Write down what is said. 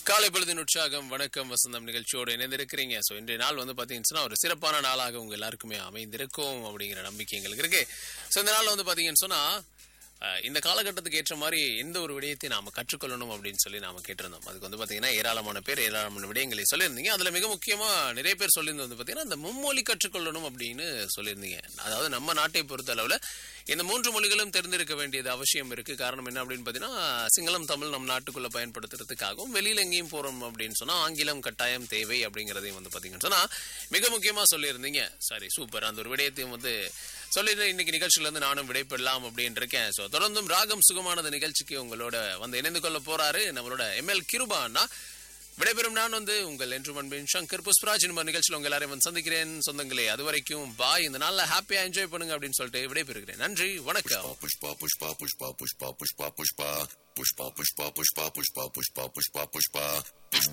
காலை பொழுதின் உற்சாகம் வணக்கம் வசந்தம் நிகழ்ச்சியோடு இணைந்திருக்கிறீங்க ஸோ இன்றைய நாள் வந்து பார்த்தீங்கன்னா ஒரு சிறப்பான நாளாக உங்க எல்லாருக்குமே அமைந்திருக்கும் அப்படிங்கிற நம்பிக்கை எங்களுக்கு இருக்கு ஸோ இந்த நாள் வந்து பார்த்தீங்கன்னு சொன்னா அஹ், இந்த காலகட்டத்துக்கு ஏற்ற மாதிரி எந்த ஒரு விடயத்தை நாம கற்றுக்கொள்ளணும் அப்படின்னு சொல்லி நாம கேட்டிருந்தோம் அதுக்கு வந்து பார்த்தீங்கன்னா ஏராளமான பேர் ஏராளமான விடயங்களை சொல்லியிருந்தீங்க அதுல மிக முக்கியமா நிறைய பேர் சொல்லியிருந்தது வந்து பார்த்தீங்கன்னா இந்த மும்மொழி கற்றுக்கொள்ளணும் அப்படின்னு சொல்லியிருந்தீங்க அதாவது நம்ம நாட்டை பொறுத்த அளவுல இந்த மூன்று மொழிகளும் தெரிந்திருக்க வேண்டியது அவசியம் இருக்கு காரணம் என்ன அப்படின்னு பார்த்தீங்கன்னா சிங்களம் தமிழ் நம் நாட்டுக்குள்ள பயன்படுத்துறதுக்காகவும் வெளியில எங்கேயும் போறோம் அப்படின்னு சொன்னா ஆங்கிலம் கட்டாயம் தேவை அப்படிங்கறதையும் வந்து பாத்தீங்கன்னு சொன்னா மிக முக்கியமா சொல்லியிருந்தீங்க சரி சூப்பர் அந்த ஒரு விடயத்தையும் வந்து சொல்லிட்டு இன்னைக்கு நிகழ்ச்சியில இருந்து நானும் விடைபெறலாம் அப்படின்னு இருக்கேன் ஸோ தொடர்ந்தும் ராகம் சுகமானது நிகழ்ச்சிக்கு உங்களோட வந்து இணைந்து கொள்ள போறாரு நம்மளோட எம்எல் கிருபா அண்ணா விடைபெறும் நான் வந்து உங்கள் என்று அன்பின் சங்கர் புஷ்பராஜ் நம்ம நிகழ்ச்சியில் உங்க எல்லாரையும் வந்து சந்திக்கிறேன் சொந்தங்களே அது வரைக்கும் பாய் இந்த நாள்ல ஹாப்பியா என்ஜாய் பண்ணுங்க அப்படின்னு சொல்லிட்டு விடைபெறுகிறேன் நன்றி வணக்கம் Pushpa, pushpa, pushpa, pushpa, pushpa, pushpa, pushpa, pushpa, pushpa, pushpa, pushpa, pushpa, pushpa, pushpa.